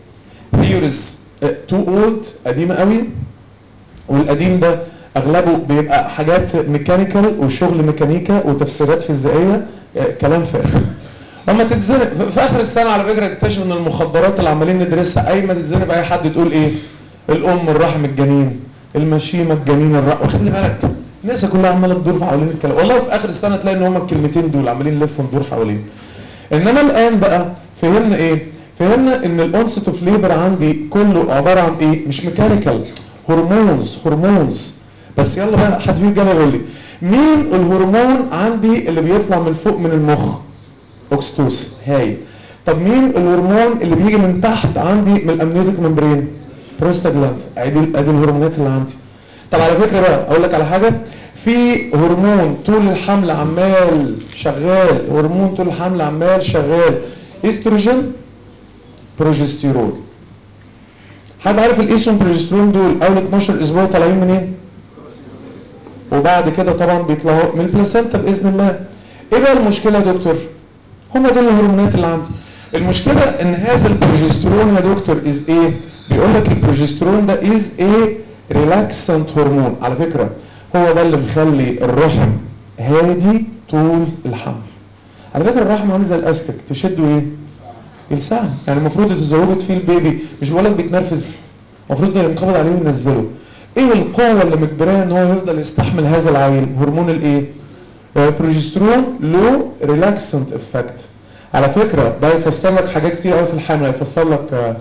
ثيوريز تو اولد قديمة قوي والقديم ده اغلبه بيبقى حاجات ميكانيكال وشغل ميكانيكا وتفسيرات فيزيائيه آه، كلام فارغ اما تتزنق في- في اخر السنه على فكره تكتشف ان المخدرات اللي عمالين ندرسها اي ما تتزنق في اي حد تقول ايه الام الرحم الجنين المشيمه الجنين الرحم وخلي بالك الناس كلها عماله تدور حوالين الكلام والله في اخر السنه تلاقي ان هم الكلمتين دول عمالين نلف وندور حوالين انما الان بقى فهمنا ايه فهمنا ان الانست اوف ليبر عندي كله عباره عن ايه مش ميكانيكال هرمونز هرمونز بس يلا بقى حد فيكم جاي يقول لي مين الهرمون عندي اللي بيطلع من فوق من المخ اوكستوس هاي طب مين الهرمون اللي بيجي من تحت عندي من الامنيوتيك ممبرين بروستاجلاند ادي ادي الهرمونات اللي عندي طب على فكره بقى اقول لك على حاجه في هرمون طول الحمل عمال شغال هرمون طول الحمل عمال شغال استروجين بروجستيرون حد عارف الايستروجين بروجستيرون دول اول 12 اسبوع طالعين منين وبعد كده طبعا بيطلعوا من البلاسينتا باذن الله ايه بقى المشكله يا دكتور هم دول الهرمونات اللي عندي المشكله ان هذا البروجسترون يا دكتور از ايه بيقول لك البروجسترون ده از ايه ريلاكسنت هرمون على فكره هو ده اللي مخلي الرحم هادي طول الحمل على فكره الرحم عامل زي الاستك تشده ايه يلسعه يعني المفروض تزوجت فيه البيبي مش بقول لك بيتنرفز المفروض ينقبض عليه وينزله ايه القوه اللي مجبراه ان هو يفضل يستحمل هذا العيل هرمون الايه بروجسترون له ريلاكسنت افكت على فكره ده يفسر لك حاجات كتير قوي في الحمل يفسر لك آه،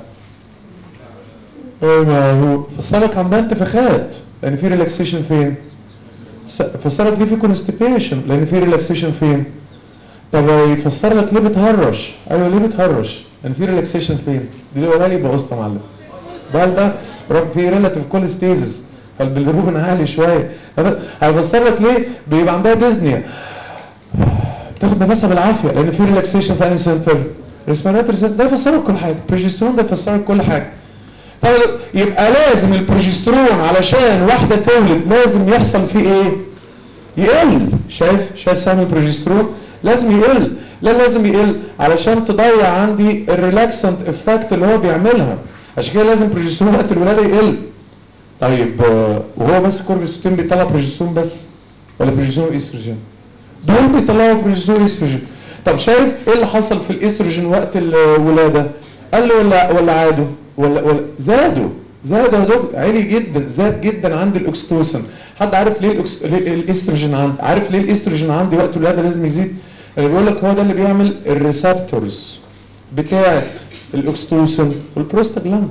ايه ما هو يفسر لك عندها انتفاخات لان في ريلاكسيشن فين س- يفسر لك ليه في كونستيبيشن لان في ريلاكسيشن فين طب يفسر لك ليه بتهرش ايوه ليه بتهرش لان في ريلاكسيشن فين دي اللي قولها لي بوظت يا معلم بقى الباكس برغم في ريلاتيف كوليستيزس فالبلروبين عالي شويه هذا- هيفسر لك ليه بيبقى عندها ديزنيا بتاخد نفسها بالعافيه لان في ريلاكسيشن في انهي سنتر ريسبيراتوري سنتر ده يفسر لك كل حاجه البروجسترون ده يفسر لك كل حاجه طب يبقى لازم البروجسترون علشان واحده تولد لازم يحصل فيه ايه يقل شايف شايف سهم البروجسترون لازم يقل لا لازم يقل علشان تضيع عندي الريلاكسنت افكت اللي هو بيعملها عشان كده لازم البروجسترون وقت الولاده يقل طيب آه، وهو بس كورتيزون بيطلع بروجسترون بس ولا بروجسترون واستروجين دول بيطلعوا بروجسترون واستروجين طب شايف ايه اللي حصل في الاستروجين وقت الولاده قال له ولا ولا عادوا ولا ولا زادوا زادوا يا دكتور عالي جدا زاد جدا عند الاكستوسن حد عارف ليه, الأكس... ليه الاستروجين عندي عارف ليه الاستروجين عندي وقت الولاده لازم يزيد اللي بيقول لك هو ده اللي بيعمل الريسبتورز بتاعه الاكستوسن والبروستاجلاند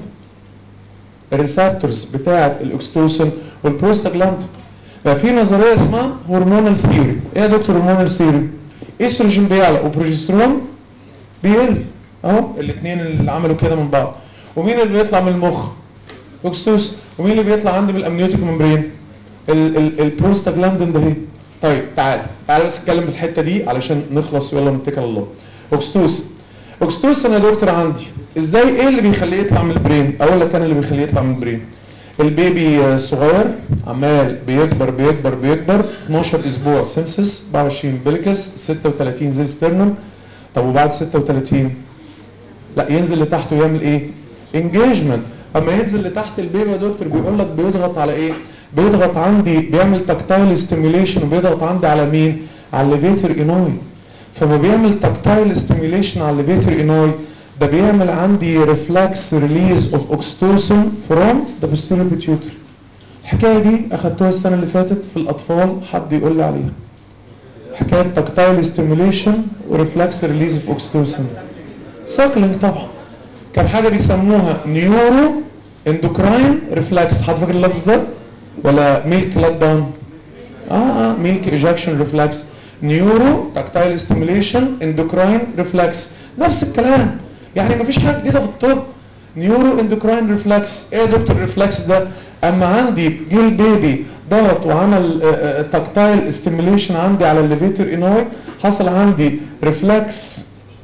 الريسبتورز بتاعه الاكستوسن والبروستاجلاند ففي نظريه اسمها هرمونال ثيوري ايه يا دكتور هرمونال ثيوري استروجين بيعلى وبروجسترون بيقل اهو الاثنين اللي عملوا كده من بعض ومين اللي بيطلع من المخ اوكستوس ومين اللي بيطلع عندي من الامنيوتيك ممبرين ال- ال- البروستاجلاندين ده هي طيب تعال تعال بس نتكلم في الحته دي علشان نخلص ويلا نتكل على الله اوكستوس اوكستوس انا يا دكتور عندي ازاي ايه اللي بيخليه يطلع من البرين اقول لك انا اللي بيخليه يطلع من البرين البيبي آه، صغير عمال بيكبر بيكبر بيكبر 12 اسبوع سيمسس 24 بلكس 36 زي ستيرنم طب وبعد 36 لا ينزل لتحت ويعمل ايه انجيجمنت اما ينزل لتحت البيبي يا دكتور بيقول لك بيضغط على ايه بيضغط عندي بيعمل تكتايل ستيميوليشن وبيضغط عندي على مين على الليفيتر انوي فما بيعمل تكتايل ستيميوليشن على الليفيتر انوي ده بيعمل عندي ريفلكس ريليز اوف اوكستوسن فروم ذا posterior pituitary الحكايه دي اخدتوها السنه اللي فاتت في الاطفال حد يقول لي عليها حكايه تكتايل ستيميوليشن وريفلكس ريليز اوف اوكستوسن ساكلينج طبعا كان حاجه بيسموها نيورو اندوكراين ريفلكس حد فاكر اللفظ ده ولا ميلك لات داون اه اه ميلك ايجاكشن ريفلكس نيورو تاكتايل ستيميوليشن اندوكراين ريفلكس نفس الكلام يعني مفيش حاجه جديده في الطب نيورو اندوكراين ريفلكس ايه يا دكتور الريفلكس ده اما عندي جه البيبي ضغط وعمل تاكتايل ستيميوليشن عندي على الليفيتر انوي حصل عندي ريفلكس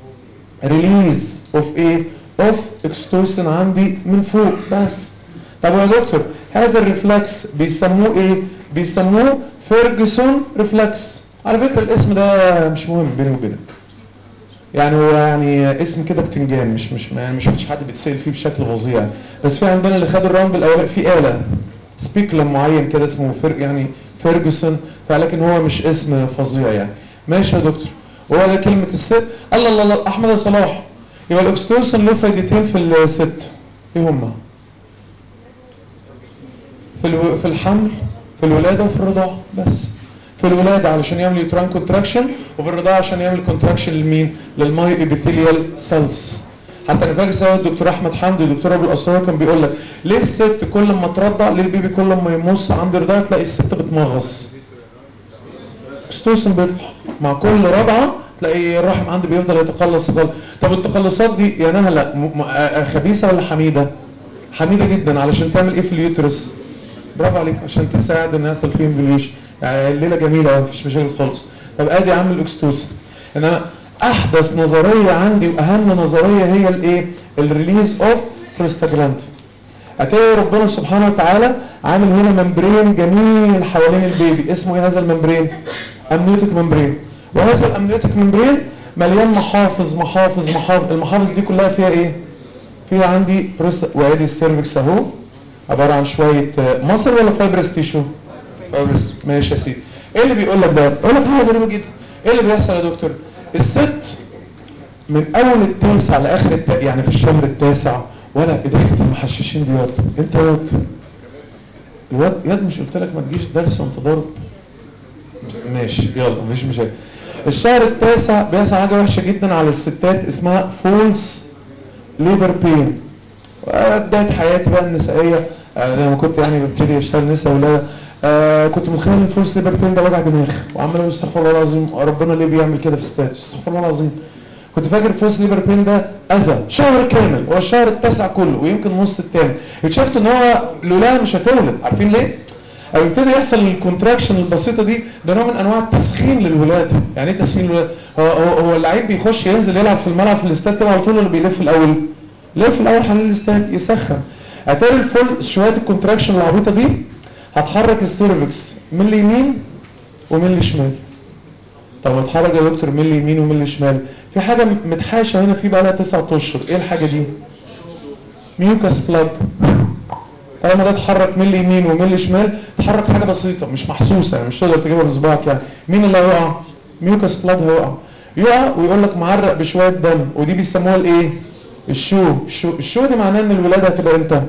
ريليز اوف ايه اوف اكستوسن عندي من فوق بس طب يا دكتور هذا الريفلكس بيسموه ايه بيسموه فيرجسون ريفلكس على فكره الاسم ده مش مهم بيني وبينك يعني هو يعني اسم كده بتنجان مش مش يعني مش شفتش حد بيتسال فيه بشكل فظيع يعني. بس في عندنا اللي خدوا الراوند الاولاني في اله سبيكلم معين كده اسمه فير يعني فيرجسون فلكن هو مش اسم فظيع يعني ماشي يا دكتور وهو ده كلمه الست الله الله الله احمد صلاح يبقى الاكستوسن له فايدتين في الست ايه هما؟ في الو... في الحمل في الولاده وفي الرضاعه بس في الولاده علشان يعمل يوتران كونتراكشن وفي الرضاعه عشان يعمل كونتراكشن لمين؟ للماي ابيثيليال سيلز حتى انا فاكر سوا الدكتور احمد حمدي والدكتور ابو الاسرار كان بيقول لك ليه الست كل ما ترضع ليه البيبي كل ما يمص عند رضاعه تلاقي الست بتمغص اكستوسن بيطلع مع كل رضعه تلاقي الرحم عندي بيفضل يتقلص يتقلص طب التقلصات دي يا نهله م- م- آه، خبيثه ولا حميده؟ حميده جدا علشان تعمل ايه في اليوترس؟ برافو عليك عشان تساعد ان يحصل فيه انفليوشن يعني الليله جميله مفيش مشاكل خالص طب ادي عامل الاكستوسن انا احدث نظريه عندي واهم نظريه هي الايه؟ الريليز اوف بروستاجلاند هتلاقي ربنا سبحانه وتعالى عامل هنا ممبرين جميل حوالين البيبي اسمه ايه هذا الممبرين امنيوتيك ممبرين وهذا الامنيوتيك ممبرين مليان محافظ محافظ محافظ المحافظ دي كلها فيها ايه فيها عندي بروست وادي السيرفكس اهو عباره عن شويه آه، مصر ولا فايبرس تيشو فايبرس ماشي يا سيدي ايه اللي بيقول لك بقى بيقول لك حاجه غريبه جدا ايه اللي بيحصل يا دكتور الست من اول التاسع لاخر الت... يعني في الشهر التاسع ولا ايه ضحكه المحششين دي ياض انت ياض الواد ياض مش قلت لك ما تجيش درس وانت ضارب ماشي يلا مفيش مشاكل الشهر التاسع بيحصل حاجه وحشه جدا على الستات اسمها فولس ليبر بين بدايه حياتي بقى النسائيه آه، لما كنت يعني ببتدي اشتغل نساء ولاده آه كنت متخيل ان الفولس ليبر بين ده وجع دماغ وعمال اقول استغفر الله العظيم ربنا ليه بيعمل كده في الستات استغفر الله العظيم كنت فاكر الفولس ليبر بين ده اذى شهر كامل هو الشهر التاسع كله ويمكن نص الثاني اكتشفت ان هو لولا مش هتولد عارفين ليه؟ او يبتدي يحصل الكونتراكشن البسيطه دي ده نوع من انواع التسخين للولاده يعني ايه تسخين للولاده هو هو, هو اللعيب بيخش ينزل يلعب في الملعب في الاستاد كده على طول ولا بيلف الاول لف الاول حوالين الاستاد يسخن اتاري الفول شويه الكونتراكشن العبيطه دي هتحرك السيرفكس من اليمين ومن الشمال طب اتحرك يا دكتور من اليمين ومن الشمال في حاجه متحاشه هنا في بقى لها 9 اشهر ايه الحاجه دي ميوكاس بلاج طالما ده اتحرك ملي يمين وملي شمال اتحرك حاجه بسيطه مش محسوسه يعني مش تقدر تجيبها بصباعك يعني مين اللي هيقع ميوكس بلاج هيقع يقع ويقول لك معرق بشويه دم ودي بيسموها الايه الشو الشو الشو دي معناه ان الولاده هتبقى امتى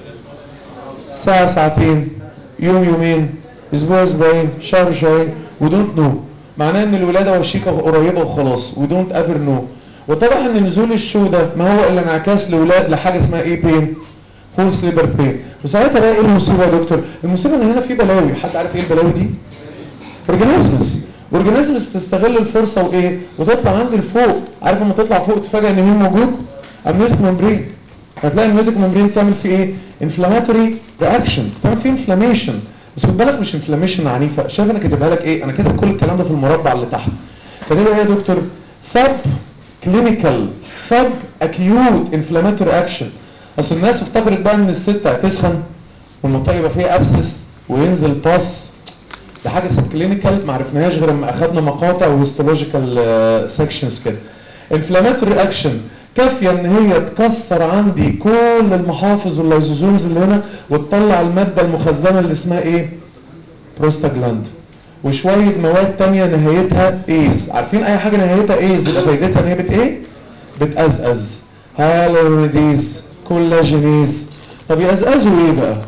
ساعه ساعتين يوم يومين اسبوع اسبوعين شهر شهرين ودونت نو معناه ان الولاده وشيكه قريبه وخلاص ودونت ايفر نو وطبعا ان نزول الشو ده ما هو الا انعكاس لولاد لحاجه اسمها ايه بين فورس ليبر بين وساعتها بقى ايه المصيبه يا دكتور المصيبه ان هنا في بلاوي حد عارف ايه البلاوي دي اورجانيزمز اورجانيزمز تستغل الفرصه وايه وتطلع عندي لفوق عارف لما تطلع فوق تفاجئ ان مين موجود امنيوتيك ممبرين هتلاقي الامنيوتيك ممبرين تعمل فيه ايه انفلاماتوري رياكشن تعمل فيه انفلاميشن بس خد بالك مش انفلاميشن عنيفه شايف انا كاتبها لك ايه انا كاتب كل الكلام ده في المربع اللي تحت كاتبها ايه يا دكتور سب كلينيكال سب اكيوت انفلاماتوري اكشن اصل الناس افتكرت بقى ان الست هتسخن والمنطقه يبقى فيها ابسس وينزل باس ده حاجه سب كلينيكال ما عرفناهاش غير لما اخذنا مقاطع وهيستولوجيكال سيكشنز كده انفلاماتوري اكشن كافيه ان هي تكسر عندي كل المحافظ واللايزوزومز اللي هنا وتطلع الماده المخزنه اللي اسمها ايه بروستاجلاند وشويه مواد تانية نهايتها ايز عارفين اي حاجه نهايتها ايز يبقى فايدتها ان هي بت ايه بتأزأز هالوريديز كولاجينيز طب يأزأزوا ايه بقى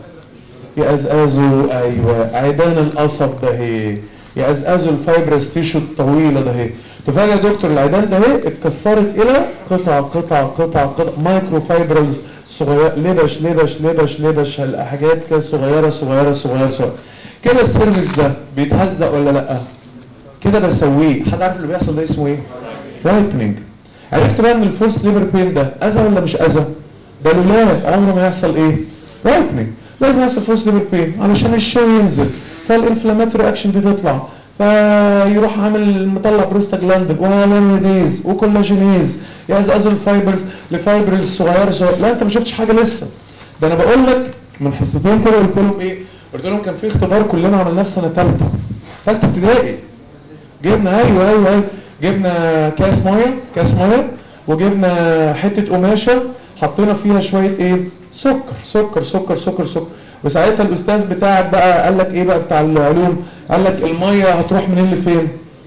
يأزأزوا ايوه عيدان القصب ده هي يأزأزوا الفايبرس تيشو الطويله ده هي تفاجئ يا دكتور العيدان ده هي اتكسرت الى قطع قطع قطع قطع مايكرو فايبرز صغيره لبش لبش لبش لبش حاجات كده صغيره صغيره صغيره صغيره كده السيرفكس ده بيتهزق ولا لا كده بسويه حد عارف اللي بيحصل ده اسمه ايه رايبنينج عرفت بقى ان الفورس ليبر بين ده اذى ولا مش اذى ده لولا عمره ما يحصل ايه رايبنينج لازم يحصل فورس ليبر بين علشان الشو ينزل فالانفلاماتوري اكشن دي تطلع فيروح عامل مطلع بروستاجلاندين وهالونيديز وكولاجينيز يأزأزوا الفايبرز لفايبرز الصغيره صغيره لا انت ما شفتش حاجه لسه ده انا بقول لك من حصتين كده قلت لهم ايه قلت لهم كان في اختبار كلنا عملناه في سنه ثالثه ثالثه ابتدائي جبنا ايوه ايوه ايوه جبنا كاس ميه كاس ميه وجبنا حته قماشه حطينا فيها شويه ايه سكر سكر سكر سكر سكر وساعتها الاستاذ بتاعك بقى قال لك ايه بقى بتاع العلوم قال لك الميه هتروح منين لفين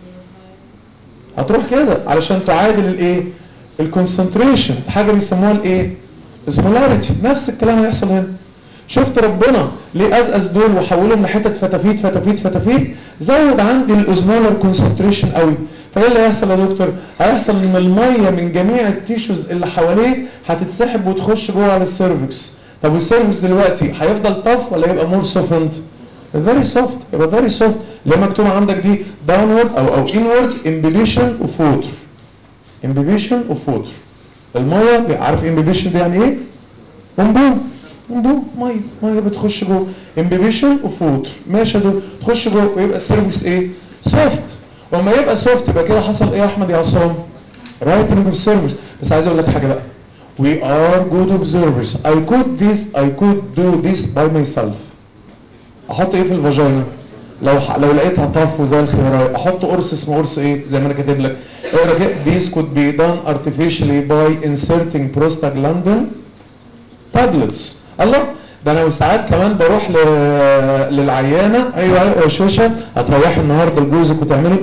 هتروح كده علشان تعادل الايه الكونسنتريشن حاجه بيسموها الايه اسمولاريتي نفس الكلام هيحصل هنا شفت ربنا ليه ازقز دول وحولهم لحتت فتافيت فتافيت فتافيت زود عندي الاوزمولر كونسنتريشن قوي فايه اللي هيحصل يا دكتور هيحصل ان الميه من جميع التيشوز اللي حواليه هتتسحب وتخش جوه على السيرفكس طب والسيرفكس دلوقتي هيفضل طف ولا يبقى مور سوفنت فيري سوفت يبقى فيري سوفت اللي مكتوب عندك دي داونورد او او انورد امبيبيشن اوف ووتر امبيبيشن اوف ووتر الميه عارف امبيبيشن دي يعني ايه انبوب انبوب ميه ميه بتخش جوه امبيبيشن اوف ووتر ماشي يا دكتور تخش جوه ويبقى السيرفكس ايه سوفت وما يبقى سوفت يبقى كده حصل ايه يا احمد يا عصام رايتنج اوف سيرفكس بس عايز اقول لك حاجه بقى we are good observers I could this I could do this by myself احط ايه في الفاجينا لو ح... لو لقيتها طف وزي الخيرايه احط قرص اسمه قرص ايه زي ما انا كاتب لك اقرا كده this could be done artificially by inserting prostaglandin tablets الله ده انا وساعات كمان بروح ل... للعيانه ايوه ايوه يا شوشه هتروحي النهارده لجوزك وتعملي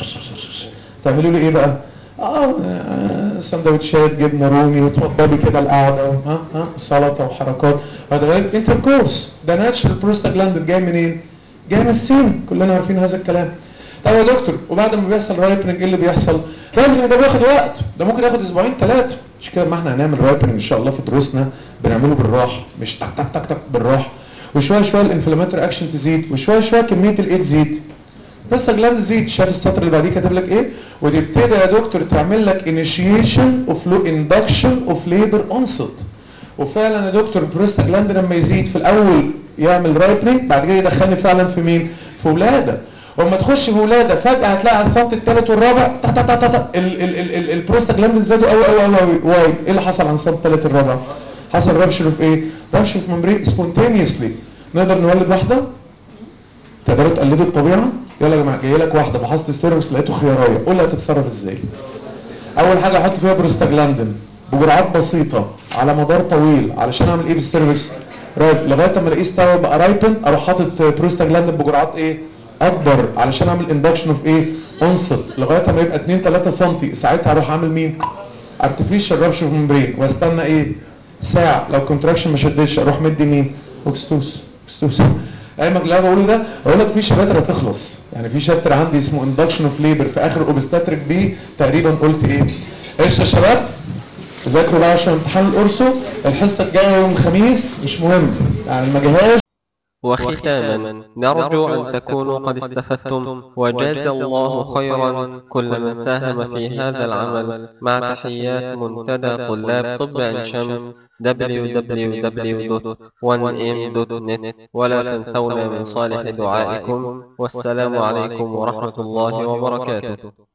تعملي له ايه بقى؟ اه سندوتشات جبنه رومي وتوضبي كده القعده ها ها سلطه وحركات هذا غير انت كورس ده ناتشرال بروستاجلاند جاي منين؟ جاي من السين كلنا عارفين هذا الكلام طب يا دكتور وبعد ما بيحصل رايبنج ايه اللي بيحصل؟ رايبنج ده بياخد وقت ده ممكن ياخد اسبوعين ثلاثه مش كده ما احنا هنعمل رايبنج ان شاء الله في دروسنا بنعمله بالراحه مش تك تك تك تك بالراحه وشويه شويه الانفلاماتوري اكشن تزيد وشويه شويه كميه الايد تزيد بس جلاند تزيد شايف السطر اللي بعديه كاتب لك ايه وتبتدي يا دكتور تعمل لك انيشيشن اوف لو اندكشن اوف ليبر اونست وفعلا يا دكتور البروستا جلاند لما يزيد في الاول يعمل رايبنينج بعد كده يدخلني فعلا في مين في ولاده وما تخش في ولاده فجاه هتلاقي على السنت الثالث والرابع تا تا تا تا تا البروستا جلاند زادوا قوي قوي قوي قوي واي ايه اللي حصل عن السنت الثالث الرابع حصل رابشر في ايه رابشر في ممبرين سبونتينيوسلي نقدر نولد واحده تقدروا تقلدوا الطبيعه يلا يا جماعه جاي لك واحده فحصت السيرفكس لقيته خياريه قول لي هتتصرف ازاي اول حاجه احط فيها بروستاجلاندين بجرعات بسيطه على مدار طويل علشان اعمل ايه بالسيرفكس رايب لغايه اما الاقيه استوى بقى رايبن اروح حاطط بروستاجلاندين بجرعات ايه اكبر علشان اعمل اندكشن اوف ايه انصت لغايه اما يبقى 2 3 سم ساعتها اروح اعمل مين ارتفيشال رابشر ممبرين واستنى ايه ساعه لو كونتراكشن ما شدتش اروح مدي مين اوكستوس اوكستوس ايما اللي انا بقوله ده اقول لك في شباتر هتخلص يعني في شابتر عندي اسمه اندكشن اوف ليبر في اخر اوبستاتريك بي تقريبا قلت ايه ايش يا شباب ذاكروا بقى عشان امتحان القرصو الحصه الجايه يوم الخميس مش مهم يعني ما جهاش وختاما نرجو أن تكونوا قد استفدتم وجاز الله خيرا كل من ساهم في هذا العمل مع تحيات منتدى طلاب طب عين شمس www.1m.net ولا تنسونا من صالح دعائكم والسلام عليكم ورحمة الله وبركاته